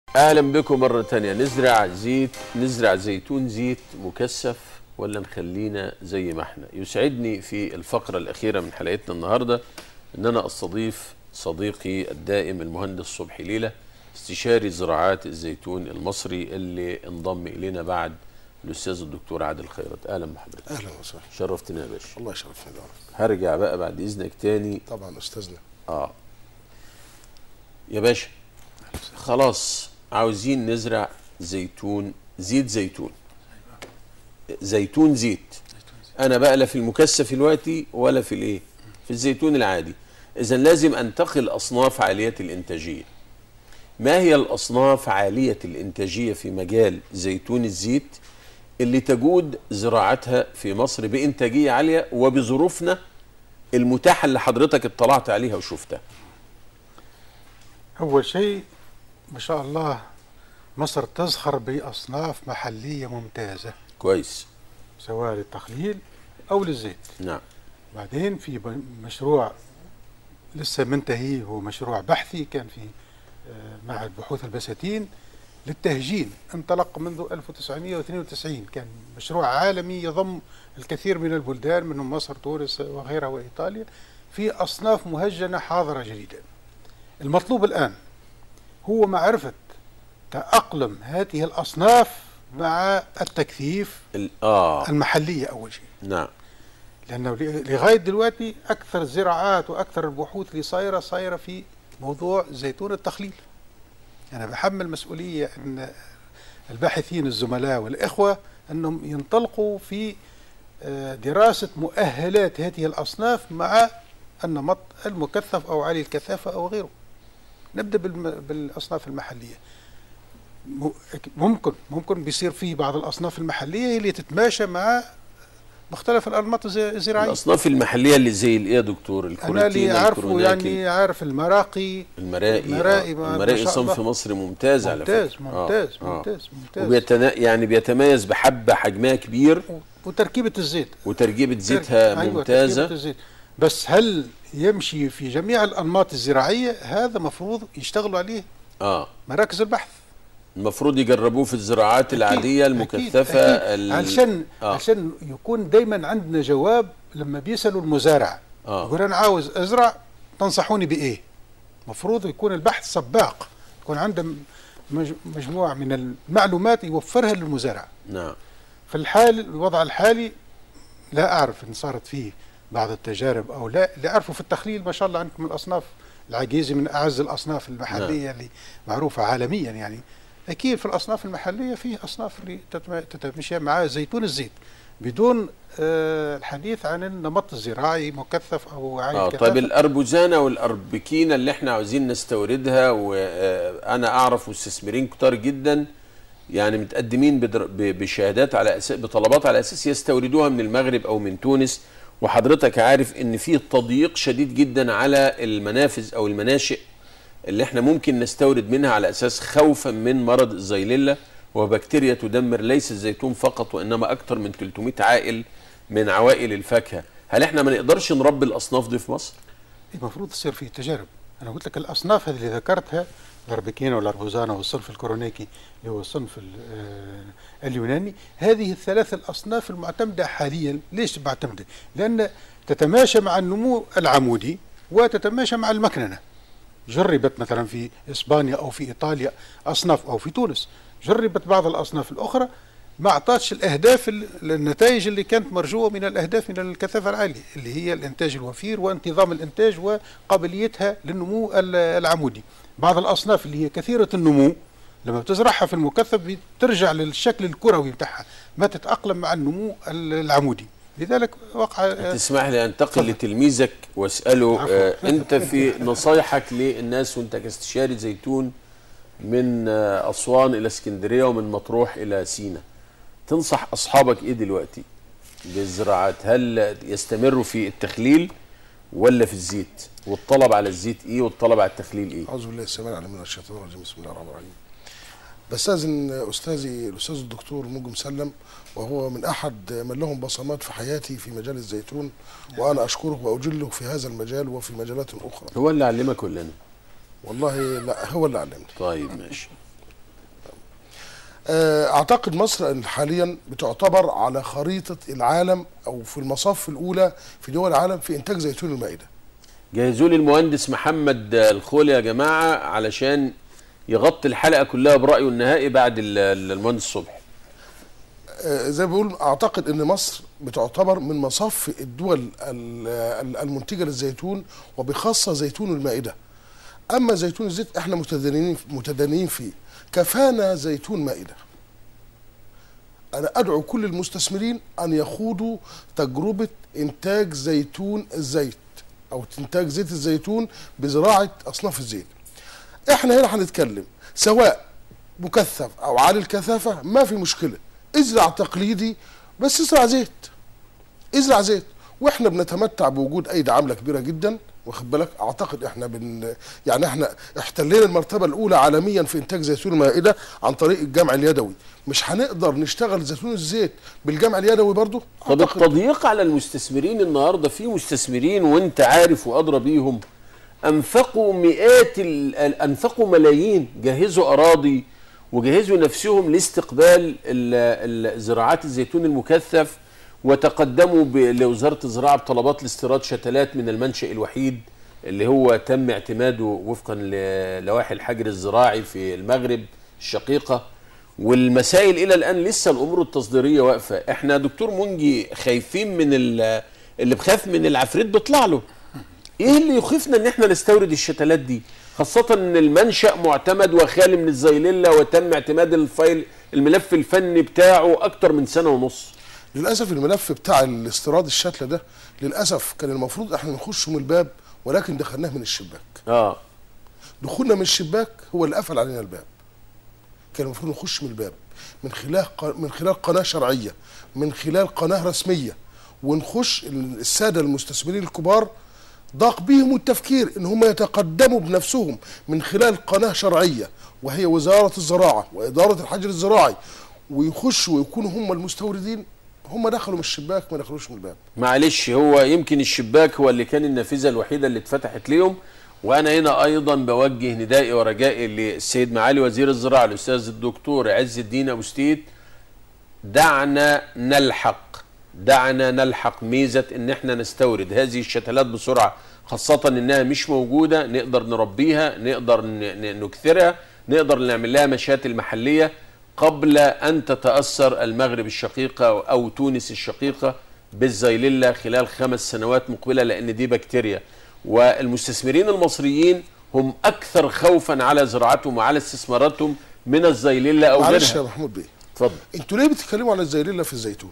اهلا بكم مره تانية نزرع زيت نزرع زيتون زيت مكثف ولا نخلينا زي ما احنا يسعدني في الفقره الاخيره من حلقتنا النهارده ان انا استضيف صديقي الدائم المهندس صبحي ليله استشاري زراعات الزيتون المصري اللي انضم الينا بعد الاستاذ الدكتور عادل خيرت اهلا بحضرتك اهلا وسهلا شرفتنا يا باشا الله يشرفنا دارك هرجع بقى بعد اذنك تاني طبعا استاذنا اه يا باشا خلاص عاوزين نزرع زيتون زيت زيتون زيتون زيت انا بقى لا في المكثف دلوقتي ولا في الايه في الزيتون العادي اذا لازم انتقل اصناف عاليه الانتاجيه ما هي الاصناف عاليه الانتاجيه في مجال زيتون الزيت اللي تجود زراعتها في مصر بانتاجيه عاليه وبظروفنا المتاحه اللي حضرتك اطلعت عليها وشفتها أول شيء ما شاء الله مصر تزخر بأصناف محلية ممتازة كويس سواء للتخليل أو للزيت نعم بعدين في ب- مشروع لسه منتهي هو مشروع بحثي كان في آه، معهد بحوث البساتين للتهجين انطلق منذ 1992 كان مشروع عالمي يضم الكثير من البلدان منهم مصر تونس وغيرها وإيطاليا في أصناف مهجنة حاضرة جديدا المطلوب الآن هو معرفة تأقلم هذه الأصناف مع التكثيف ال- اه المحلية أول شيء نعم لانه ل- لغايه دلوقتي اكثر الزراعات واكثر البحوث اللي صايره صايره في موضوع زيتون التخليل. انا بحمل مسؤوليه ان الباحثين الزملاء والاخوه انهم ينطلقوا في آه، دراسه مؤهلات هذه الاصناف مع النمط المكثف او عالي الكثافه او غيره. نبدا بالم- بالاصناف المحليه. م- ممكن ممكن بيصير في بعض الاصناف المحليه اللي تتماشى مع مختلف الانماط الز- الزراعيه. الاصناف المحليه اللي زي الايه يا دكتور انا اللي الكورنتينا عارفه الكوروناكي يعني عارف المراقي المرائي المرائي آه. ما- ما المرائي شاء صنف الله. مصري ممتاز على ممتاز فكره ممتاز آه. آه. ممتاز ممتاز وبيتنا... يعني بيتميز بحبه حجمها كبير و- وتركيبه الزيت وتركيبه زيتها أيوة ممتازه تركيبة الزيت. بس هل يمشي في جميع الانماط الزراعيه هذا مفروض يشتغلوا عليه اه مراكز البحث المفروض يجربوه في الزراعات العاديه أكيد، المكثفه أكيد. ال- علشان آه. علشان يكون دايما عندنا جواب لما بيسالوا المزارع آه. يقول انا عاوز ازرع تنصحوني بايه؟ المفروض يكون البحث سباق يكون عنده مج- مجموعه من المعلومات يوفرها للمزارع نعم في الحال الوضع الحالي لا اعرف ان صارت فيه بعض التجارب او لا اللي اعرفه في التخليل ما شاء الله عندكم الاصناف العجيزي من اعز الاصناف المحليه اللي معروفه عالميا يعني اكيد في الاصناف المحليه في اصناف اللي تتم- تتمشى مع زيتون الزيت بدون آه، الحديث عن النمط الزراعي مكثف او عالي اه الكثافة. طيب الاربوزانه والاربكينه اللي احنا عاوزين نستوردها وانا اعرف مستثمرين كتار جدا يعني متقدمين بدر- ب- بشهادات على اساس بطلبات على اساس يستوردوها من المغرب او من تونس وحضرتك عارف ان في تضييق شديد جدا على المنافذ او المناشئ اللي احنا ممكن نستورد منها على اساس خوفا من مرض الزيليلا وبكتيريا تدمر ليس الزيتون فقط وانما اكثر من 300 عائل من عوائل الفاكهه هل احنا ما نقدرش نربي الاصناف دي في مصر المفروض تصير فيه تجارب انا قلت لك الاصناف هذه اللي ذكرتها الاربكينا والاربوزانا والصنف الكورونيكي اللي هو الصنف ال- آه، اليوناني هذه الثلاث الاصناف المعتمده حاليا ليش معتمده لان تتماشى مع النمو العمودي وتتماشى مع المكننه جربت مثلا في اسبانيا او في ايطاليا اصناف او في تونس جربت بعض الاصناف الاخرى ما اعطتش الاهداف ال- النتائج اللي كانت مرجوه من الاهداف من الكثافه العاليه اللي هي الانتاج الوفير وانتظام الانتاج وقابليتها للنمو ال- العمودي بعض الاصناف اللي هي كثيره النمو لما بتزرعها في المكثف بترجع للشكل الكروي بتاعها ما تتاقلم مع النمو ال- العمودي لذلك وقع تسمح لي انتقل لتلميذك واساله عفوا. آه انت في نصايحك للناس وانت كاستشاري زيتون من آه اسوان الى اسكندريه ومن مطروح الى سينا تنصح اصحابك ايه دلوقتي بالزراعات هل يستمروا في التخليل ولا في الزيت والطلب على الزيت ايه والطلب على التخليل ايه اعوذ بالله السميع العليم من الشيطان الرجيم بسم الله الرحمن الرحيم بستاذن استاذي الاستاذ الدكتور موجي مسلم وهو من احد من لهم بصمات في حياتي في مجال الزيتون وانا اشكره واجله في هذا المجال وفي مجالات اخرى هو اللي علمك ولا انا والله لا هو اللي علمني طيب ماشي آه، اعتقد مصر إن حاليا بتعتبر على خريطه العالم او في المصاف الاولى في دول العالم في انتاج زيتون المائده جهزوا لي المهندس محمد الخولي يا جماعه علشان يغطي الحلقه كلها برايه النهائي بعد ال- ال- المهندس صبحي آه، زي ما بقول اعتقد ان مصر بتعتبر من مصاف الدول ال- ال- المنتجه للزيتون وبخاصه زيتون المائده اما زيتون الزيت احنا متدينين متدينين فيه كفانا زيتون مائده انا ادعو كل المستثمرين ان يخوضوا تجربه انتاج زيتون الزيت او انتاج زيت الزيتون بزراعه اصناف الزيت احنا هنا هنتكلم سواء مكثف او عالي الكثافه ما في مشكله ازرع تقليدي بس ازرع زيت ازرع زيت واحنا بنتمتع بوجود ايدي عامله كبيره جدا واخد بالك اعتقد احنا بن يعني احنا احتلينا المرتبه الاولى عالميا في انتاج زيتون المائده عن طريق الجمع اليدوي مش هنقدر نشتغل زيتون الزيت بالجمع اليدوي برضو طب أعتقد التضييق على المستثمرين النهارده في مستثمرين وانت عارف وادرى بيهم انفقوا مئات ال- ال- انفقوا ملايين جهزوا اراضي وجهزوا نفسهم لاستقبال ال- ال- زراعات الزيتون المكثف وتقدموا ب- لوزاره الزراعه بطلبات لاستيراد شتلات من المنشا الوحيد اللي هو تم اعتماده وفقا للوائح الحجر الزراعي في المغرب الشقيقه والمسائل الى الان لسه الامور التصديريه واقفه احنا دكتور منجي خايفين من ال- اللي بخاف من العفريت بيطلع له ايه اللي يخيفنا ان احنا نستورد الشتلات دي خاصة ان المنشأ معتمد وخالي من الزيليلا وتم اعتماد الفايل الملف الفني بتاعه اكتر من سنة ونص للاسف الملف بتاع الاستيراد الشتله ده للاسف كان المفروض احنا نخش من الباب ولكن دخلناه من الشباك اه دخولنا من الشباك هو اللي قفل علينا الباب كان المفروض نخش من الباب من خلال ق- من خلال قناه شرعيه من خلال قناه رسميه ونخش ال- الساده المستثمرين الكبار ضاق بهم التفكير ان هم يتقدموا بنفسهم من خلال قناه شرعيه وهي وزاره الزراعه واداره الحجر الزراعي ويخشوا ويكونوا هم المستوردين هم دخلوا من الشباك ما دخلوش من الباب معلش هو يمكن الشباك هو اللي كان النافذة الوحيدة اللي اتفتحت ليهم وانا هنا ايضا بوجه ندائي ورجائي للسيد معالي وزير الزراعة الاستاذ الدكتور عز الدين ابو ستيت دعنا نلحق دعنا نلحق ميزة ان احنا نستورد هذه الشتلات بسرعة خاصة انها مش موجودة نقدر نربيها نقدر ن- ن- نكثرها نقدر نعمل لها مشاتل محلية قبل ان تتأثر المغرب الشقيقة او تونس الشقيقة بالزيليلا خلال خمس سنوات مقبلة لان دي بكتيريا والمستثمرين المصريين هم اكثر خوفا على زراعتهم وعلى استثماراتهم من الزيليلا او معلش يا غيرها محمود بيه اتفضل انتوا ليه بتتكلموا على الزيليلا في الزيتون؟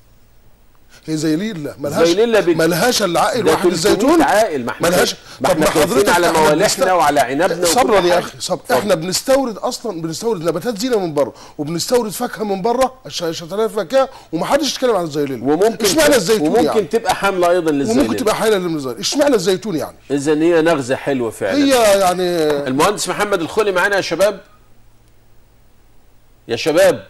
هي زيليلا ملهاش زيليلا بت- ملهاش الا عائل ده واحد 300 الزيتون عائل ما احنا ملهاش ما احنا خايفين على احنا موالحنا بنست- وعلى عنبنا صبرا وكل يا حاجة. اخي صبر اتفضل. احنا بنستورد اصلا بنستورد نباتات زينه من بره وبنستورد فاكهه من بره الش- شتلات فاكهه ومحدش يتكلم عن الزيليلا وممكن اشمعنى الزيتون وممكن يعني تبقى حامله ايضا للزيليلا وممكن تبقى حاله من الزيتون اشمعنى الزيتون يعني اذا هي نغزه حلوه فعلا هي يعني المهندس محمد الخولي معانا يا شباب يا شباب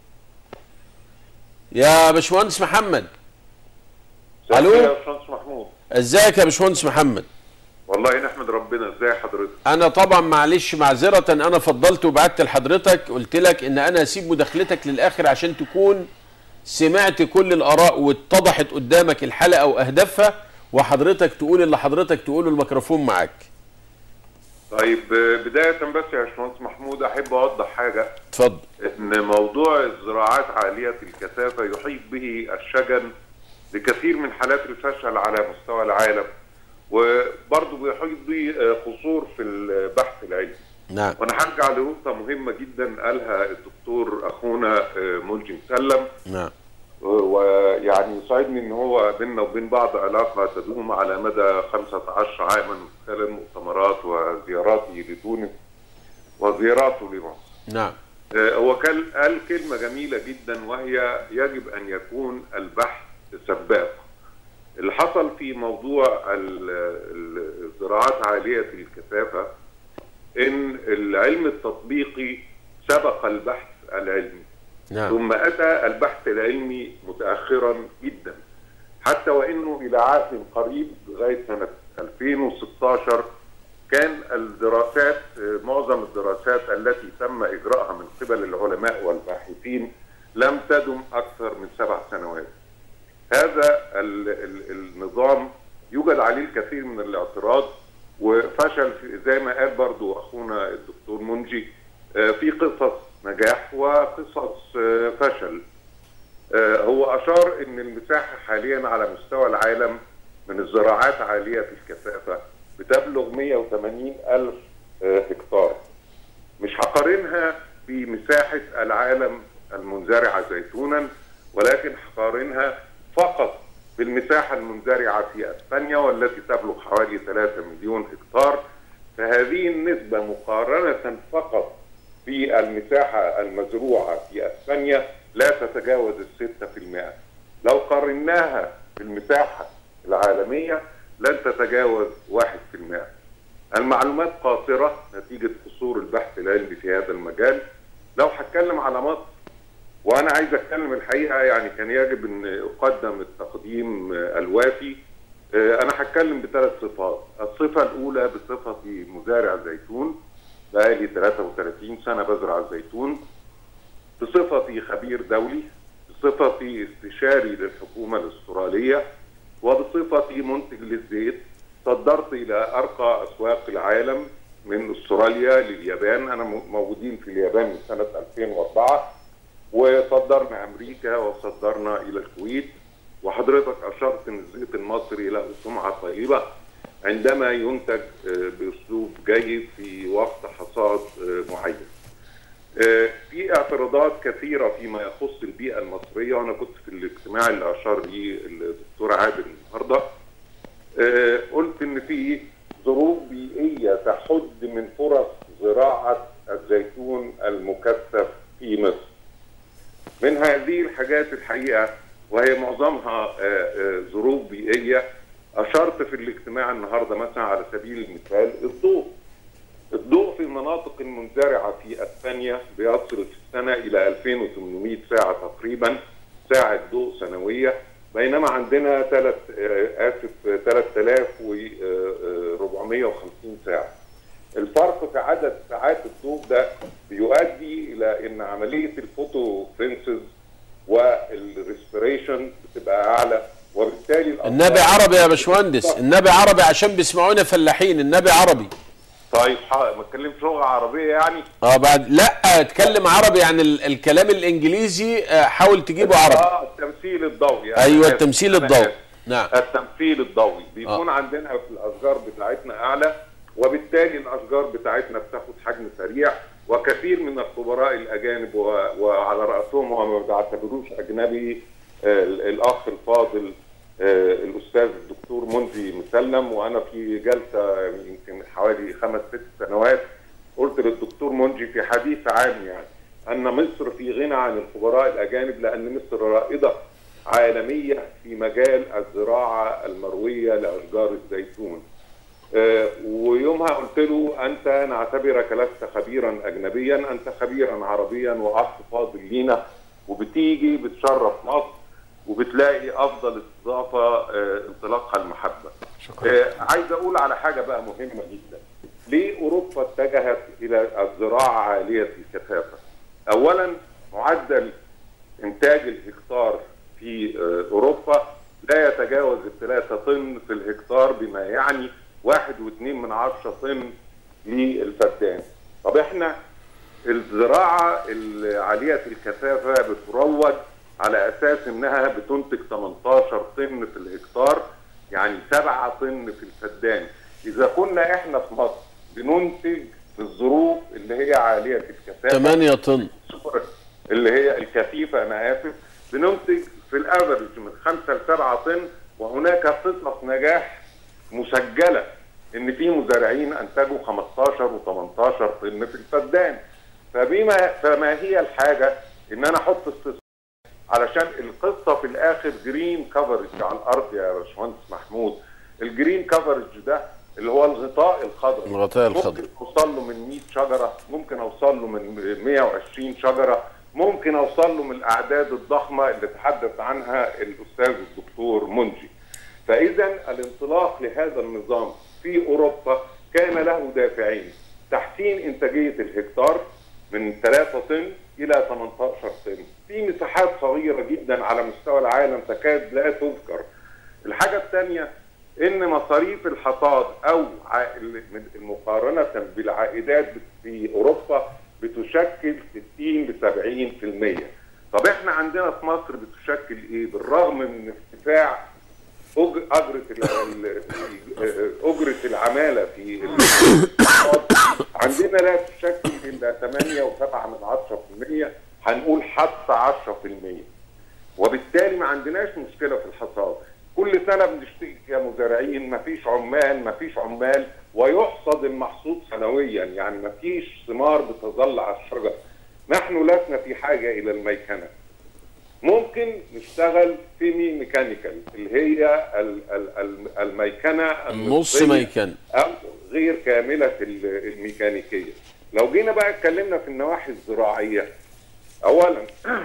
يا باشمهندس محمد ألو؟ يا باشمهندس محمود ازيك يا باشمهندس محمد والله نحمد ربنا ازاي حضرتك انا طبعا معلش معذره انا فضلت وبعت لحضرتك قلت لك ان انا هسيب مداخلتك للاخر عشان تكون سمعت كل الاراء واتضحت قدامك الحلقه واهدافها وحضرتك تقول اللي حضرتك تقوله الميكروفون معاك طيب آه، بداية بس يا باشمهندس محمود أحب أوضح حاجة اتفضل إن موضوع الزراعات عالية الكثافة يحيط به الشجن لكثير من حالات الفشل على مستوى العالم وبرضه بيحيط به آه، قصور في البحث العلمي نعم وأنا هرجع لنقطة مهمة جدا قالها الدكتور أخونا آه، ملجم سلم نعم ويعني يسعدني ان هو بيننا وبين بعض علاقه تدوم على مدى 15 عاما من خلال مؤتمرات وزياراتي لتونس وزياراته لمصر. نعم آه، هو قال قال كلمه جميله جدا وهي يجب ان يكون البحث سباق. اللي حصل في موضوع ال- ال- الزراعات عاليه الكثافه ان العلم التطبيقي سبق البحث العلمي. نعم ثم أتى البحث العلمي متأخرا جدا حتى وإنه إلى عهد قريب لغاية سنة 2016 كان الدراسات آه، معظم الدراسات التي تم اجراءها من قبل العلماء والباحثين لم تدم اكثر من سبع سنوات. هذا ال ال النظام يوجد عليه الكثير من الاعتراض وفشل في زي ما قال برضو اخونا الدكتور منجي آه، في قصص نجاح وقصص آه، فشل آه، هو اشار ان المساحه حاليا على مستوى العالم من الزراعات عاليه الكثافه بتبلغ 180 الف آه، هكتار مش هقارنها بمساحه العالم المنزرعه زيتونا ولكن هقارنها فقط بالمساحه المنزرعه في اسبانيا والتي تبلغ حوالي 3 مليون هكتار فهذه النسبه مقارنه فقط بالمساحه المزروعه في اسبانيا لا تتجاوز الستة في المئة لو قارناها بالمساحة العالمية لن تتجاوز واحد في المئة المعلومات قاصرة نتيجة قصور البحث العلمي في هذا المجال لو هتكلم على مصر وانا عايز اتكلم الحقيقه يعني كان يجب ان اقدم التقديم آه، الوافي آه، انا هتكلم بثلاث صفات الصفه الاولى بصفتي مزارع زيتون بقالي 33 سنه بزرع الزيتون بصفتي خبير دولي بصفتي استشاري للحكومة الأسترالية وبصفتي منتج للزيت صدرت إلى أرقى أسواق العالم من أستراليا لليابان أنا م- موجودين في اليابان من سنة 2004 وصدرنا أمريكا وصدرنا إلى الكويت وحضرتك أشرت أن الزيت المصري له سمعة طيبة عندما ينتج آه، بأسلوب جيد في وقت حصاد آه، معين آه، في اعتراضات كثيرة فيما يخص البيئة المصرية وأنا كنت في الاجتماع اللي أشار ليه الدكتور عادل النهاردة آه، قلت إن في ظروف بيئية تحد من فرص زراعة الزيتون المكثف في مصر من هذه الحاجات الحقيقة وهي معظمها آه، آه، ظروف بيئية أشرت في الاجتماع النهاردة مثلا على سبيل المثال الضوء الضوء في المناطق المنزرعة في أسبانيا بيصل في السنة إلى 2800 ساعة تقريبا ساعة ضوء سنوية بينما عندنا ثلاث آه، آسف 3450 ساعة الفرق في عدد ساعات الضوء ده بيؤدي إلى أن عملية الفوتوسينثيز والريسبيريشن بتبقى أعلى وبالتالي الأمراض- النبي عربي يا باشمهندس النبي عربي عشان بيسمعونا فلاحين النبي عربي طيب ح- ما اتكلمش لغة عربية يعني اه بعد لا اتكلم عربي يعني ال- الكلام الانجليزي آه، حاول تجيبه عربي اه التمثيل الضوئي أنا ايوه آسف، التمثيل أنا الضوئي آسف. نعم التمثيل الضوئي بيكون عندنا في الاشجار بتاعتنا اعلى وبالتالي الاشجار بتاعتنا بتاخد حجم سريع وكثير من الخبراء الاجانب و- وعلى راسهم وما بعتبروش اجنبي آه، الاخ الفاضل آه، الاستاذ الدكتور منجي مسلم وانا في جلسه يمكن من حوالي خمس ست سنوات قلت للدكتور منجي في حديث عام يعني ان مصر في غنى عن الخبراء الاجانب لان مصر رائده عالميه في مجال الزراعه المرويه لاشجار الزيتون. آه، ويومها قلت له انت نعتبرك لست خبيرا اجنبيا انت خبيرا عربيا واخ فاضل لينا وبتيجي بتشرف مصر وبتلاقي افضل استضافه آه، انطلاقها المحبه. شكرا آه، عايز اقول على حاجه بقى مهمه جدا. ليه اوروبا اتجهت الى الزراعه عاليه الكثافه؟ اولا معدل انتاج الهكتار في آه، اوروبا لا يتجاوز الثلاثة طن في الهكتار بما يعني واحد واثنين من عشرة طن للفدان طب احنا الزراعة العالية الكثافة بتروج على اساس انها بتنتج 18 طن في الهكتار يعني 7 طن في الفدان اذا كنا احنا في مصر بننتج في الظروف اللي هي عالية الكثافة 8 طن السكر اللي هي الكثيفه انا اسف بننتج في الافرج من 5 ل 7 طن وهناك قصص نجاح مسجله ان في مزارعين انتجوا 15 و18 طن في الفدان فبما فما هي الحاجه ان انا احط استثمار علشان القصه في الاخر جرين كفرج على الارض يا باشمهندس محمود الجرين كفرج ده اللي هو الغطاء الخضراء الغطاء الخضراء. ممكن اوصل له من 100 شجره ممكن اوصل له من 120 شجره ممكن اوصل له من الاعداد الضخمه اللي تحدث عنها الاستاذ الدكتور منجي فاذا الانطلاق لهذا النظام في اوروبا كان له دافعين تحسين انتاجيه الهكتار من 3 طن الى 18 طن في مساحات صغيره جدا على مستوى العالم تكاد لا تذكر الحاجه الثانيه ان مصاريف الحصاد او عائل- مقارنه بالعائدات في اوروبا بتشكل 60 ل 70% طب احنا عندنا في مصر بتشكل ايه بالرغم من ارتفاع أج- اجره ال- ال- ال- اجره العماله في الاقتصاد عندنا لا تشكل الا 8.7 من 10% هنقول حتى 10% وبالتالي ما عندناش مشكله في الحصاد كل سنه بنشتكي كمزارعين ما فيش عمال ما فيش عمال ويحصد المحصول سنويا يعني ما فيش ثمار بتظل على الشجر نحن لسنا في حاجه الى الميكنه ممكن نشتغل سيمي ميكانيكال اللي هي ال- ال- ال- الميكنه نص النصفية ميكن او غير كامله ال- الميكانيكيه لو جينا بقى اتكلمنا في النواحي الزراعيه اولا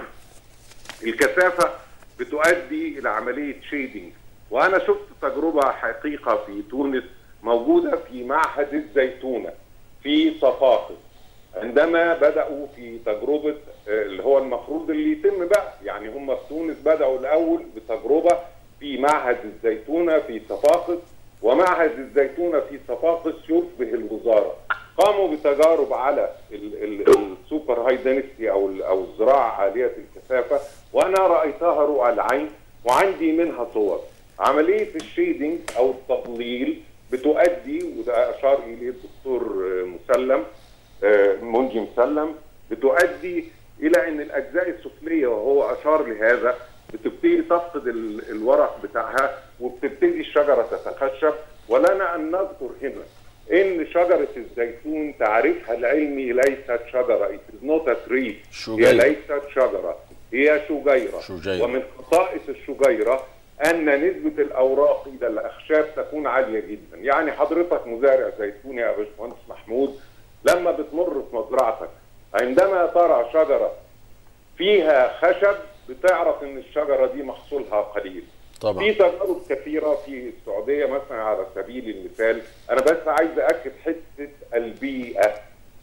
الكثافه بتؤدي الى عمليه شيدنج وانا شفت تجربه حقيقه في تونس موجوده في معهد الزيتونه في صفاقس عندما بداوا في تجربه آه، اللي هو المفروض اللي يتم بقى يعني هم في تونس بداوا الاول بتجربه في معهد الزيتونه في صفاقس ومعهد الزيتونه في صفاقس يشبه الوزاره قاموا بتجارب على ال- ال- السوبر هاي دينستي او ال- او الزراعه عاليه الكثافه وانا رايتها رؤى العين وعندي منها صور عمليه الشيدنج او التضليل بتؤدي وده اشار اليه الدكتور آه، مسلم آه، منجي مسلم بتؤدي الى ان الاجزاء السفليه وهو اشار لهذا بتبتدي تفقد ال- الورق بتاعها وبتبتدي الشجره تتخشب ولنا ان نذكر هنا ان شجره الزيتون تعريفها العلمي ليست شجره it is not a tree هي شجيرة. ليست شجره هي شجيره شجيرة. ومن خصائص الشجيره ان نسبه الاوراق الى الاخشاب تكون عاليه جدا يعني حضرتك مزارع زيتون يا باشمهندس محمود لما بتمر في مزرعتك عندما ترى شجره فيها خشب بتعرف ان الشجره دي محصولها قليل طبعا في تجارب كثيره في السعوديه مثلا على سبيل المثال انا بس عايز اكد حته البيئه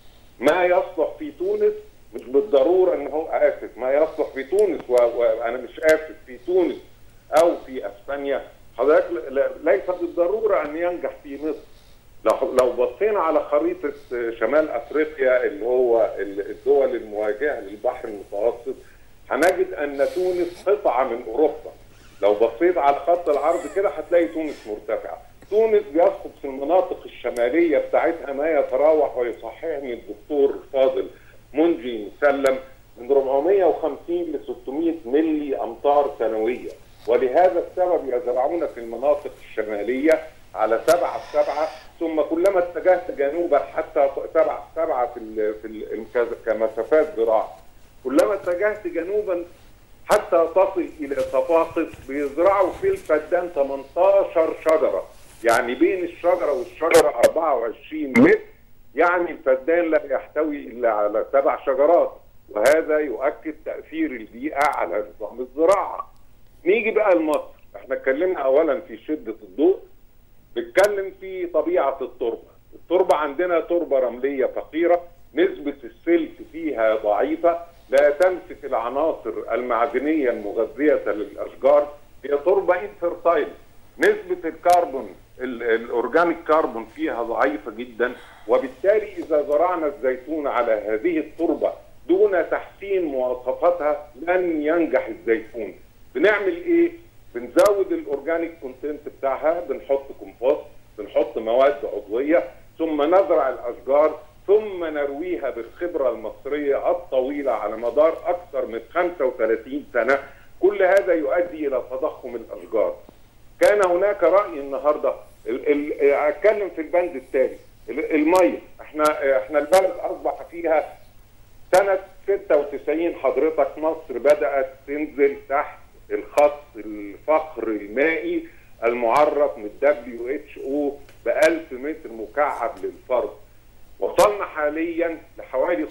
ما يصلح في تونس مش بالضروره ان هو اسف ما يصلح في تونس و- وانا مش اسف في تونس او في اسبانيا حضرتك ل- ل- ليس بالضروره ان ينجح في مصر لو لو بصينا على خريطه شمال افريقيا اللي هو ال- الدول المواجهه للبحر المتوسط هنجد ان تونس قطعه من اوروبا لو بصيت على خط العرض كده هتلاقي تونس مرتفعه تونس بيسقط في المناطق الشماليه بتاعتها ما يتراوح ويصححني الدكتور الفاضل منجي مسلم من 450 ل 600 ملي امطار سنويه ولهذا السبب يزرعون في المناطق الشماليه على سبعة في سبعة ثم كلما اتجهت جنوبا حتى سبعة في سبعة في ال في ال كمسافات زراعة كلما اتجهت جنوبا حتى تصل الى صفاقس بيزرعوا في الفدان 18 شجره يعني بين الشجره والشجره 24 متر يعني الفدان لا يحتوي الا على سبع شجرات وهذا يؤكد تاثير البيئه على نظام الزراعه. نيجي بقى لمصر، احنا اتكلمنا اولا في شده الضوء بنتكلم في طبيعه التربه، التربه عندنا تربه رمليه فقيره نسبه السلك فيها ضعيفه لا تمسك العناصر المعدنيه المغذيه للاشجار هي تربه انفرتايل نسبه الكربون ال- الاورجانيك كربون فيها ضعيفه جدا وبالتالي اذا زرعنا الزيتون على هذه التربه دون تحسين مواصفاتها لن ينجح الزيتون بنعمل ايه بنزود الاورجانيك كونتنت بتاعها بنحط كومبوست بنحط مواد عضويه ثم نزرع الاشجار ثم نرويها بالخبره المصريه الطويله على مدار اكثر من 35 سنه كل هذا يؤدي الى تضخم الاشجار كان هناك راي النهارده ال- ال- اتكلم في البند التالي ال- الميه احنا احنا البلد اصبح فيها سنه 96 حضرتك مصر بدات تنزل تحت الخط الفقر المائي المعرف من دبليو اتش او ب 1000 متر مكعب للفرد وصلنا حاليا لحوالي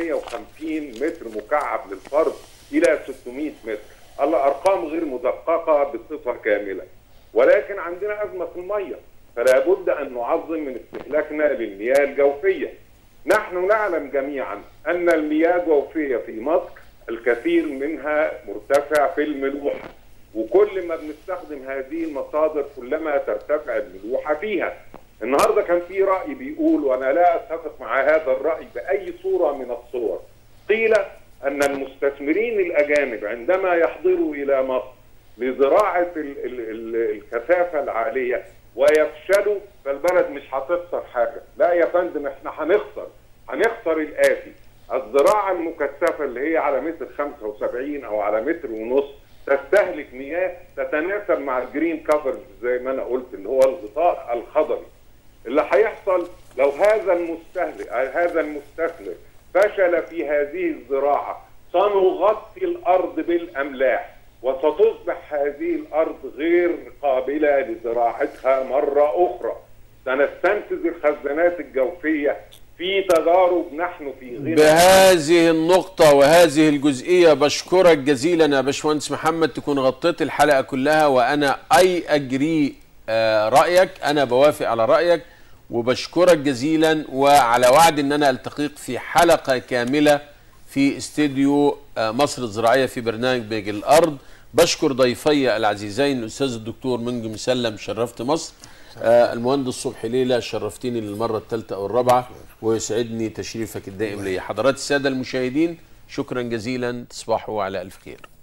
550 متر مكعب للفرد الى 600 متر الارقام غير مدققه بصفه كامله ولكن عندنا ازمه في الميه فلا بد ان نعظم من استهلاكنا للمياه الجوفيه. نحن نعلم جميعا ان المياه الجوفيه في مصر الكثير منها مرتفع في الملوحه وكل ما بنستخدم هذه المصادر كلما ترتفع الملوحه فيها. النهارده كان في راي بيقول وانا لا اتفق مع هذا الراي باي صوره من الصور. قيل ان المستثمرين الاجانب عندما يحضروا الى مصر لزراعه ال ال ال الكثافه العاليه ويفشلوا فالبلد مش هتخسر حاجه، لا يا فندم احنا هنخسر، هنخسر الاتي الزراعه المكثفه اللي هي على متر 75 او على متر ونص تستهلك مياه تتناسب مع الجرين كفرج زي ما انا قلت اللي هو الغطاء الخضري. اللي هيحصل لو هذا المستهلك هذا المستثمر فشل في هذه الزراعه سنغطي الارض بالاملاح وستصبح هذه الارض غير قابله لزراعتها مره اخرى سنستنفذ الخزانات الجوفيه في تجارب نحن في غنى بهذه النقطة وهذه الجزئية بشكرك جزيلا يا باشمهندس محمد تكون غطيت الحلقة كلها وأنا أي أجري آه، رأيك أنا بوافق على رأيك وبشكرك جزيلا وعلى وعد أن أنا ألتقيك في حلقة كاملة في استديو آه، مصر الزراعية في برنامج الأرض بشكر ضيفي العزيزين الأستاذ الدكتور منجم مسلم شرفت مصر آه، المهندس صبحي ليلى شرفتني للمرة الثالثة أو الرابعة ويسعدني تشريفك الدائم لي حضرات السادة المشاهدين شكرا جزيلا تصبحوا على ألف خير